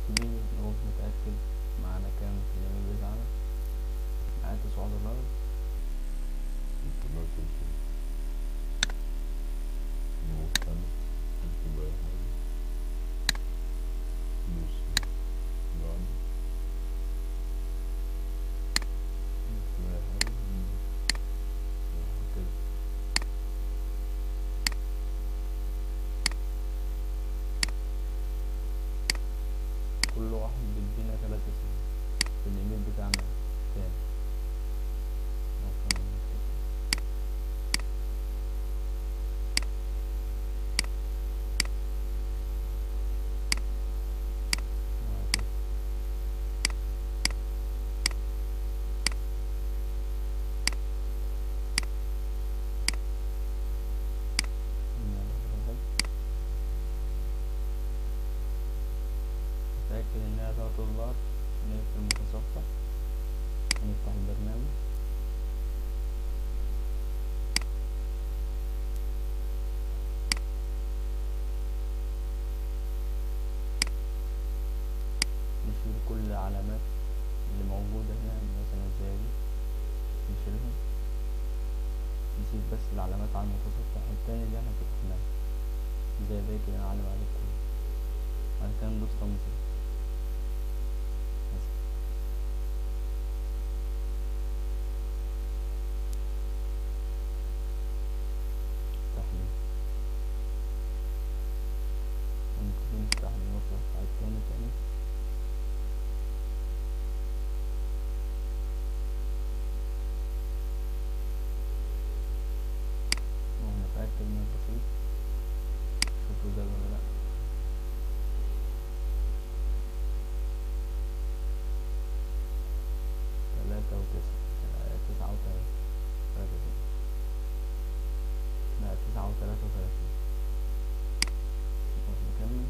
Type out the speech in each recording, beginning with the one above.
دي نروح نتأكد معانا كام في اليمين بتاعنا معايا تسعة دولار دولار تلتمية نروح تاني نكتب أي حاجة ندوس بعد نكتب أي حاجة وهكذا كل واحد بيدينا تلاتة سنين في الإيميل بتاعنا كام لو كنا نكتب وهكذا. نعمل نتأكد إنها تلاتة دولار نقفل المتصفح ونفتح البرنامج نشيل كل العلامات اللي موجودة هنا مثلا زي دي نشيلهم نسيب بس العلامات على المتصفح التاني اللي احنا فتحناه زي ده كده نعلم عليه كله بعد كده ندوس تنظيم مثلا تحليل ممكن نفتح المصفح التاني تاني ونتأكد من الرصيد شوفوا ده ولا لأ تلاتة وتسعة تلا- تسعة وتلاتة تلاتة وتسعة لا تسعة وتلاتة وتلاتين طب نكمل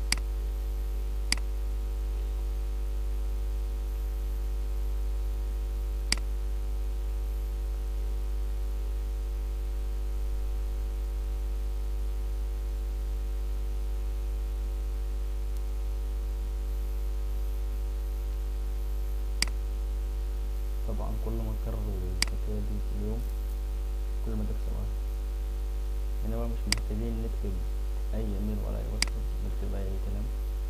طبعا كل ما تكرر الحكاية دي في اليوم كل ما تكسب أكتر هنا بقى مش محتاجين نكتب أي إيميل ولا أي واتساب نكتب أي كلام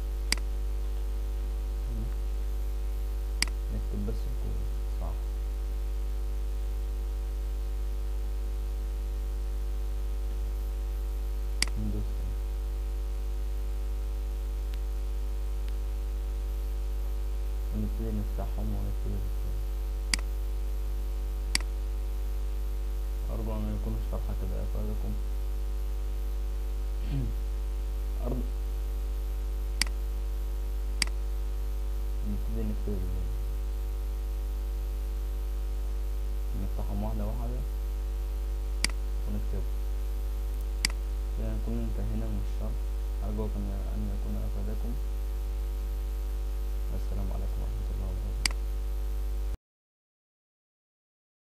هنا. نكتب بس الكود صح ندوس هنا. ونبتدي نفتحهم ونبتدي نفتحهم أرجو أن يكون الشرح كده أفادكم أرجو نبتدي نكتب ال- نفتحهم واحدة واحدة ونكتب كده نكون انتهينا من الشرح أرجو أن أن يكون أفادكم السلام عليكم ورحمة الله وبركاته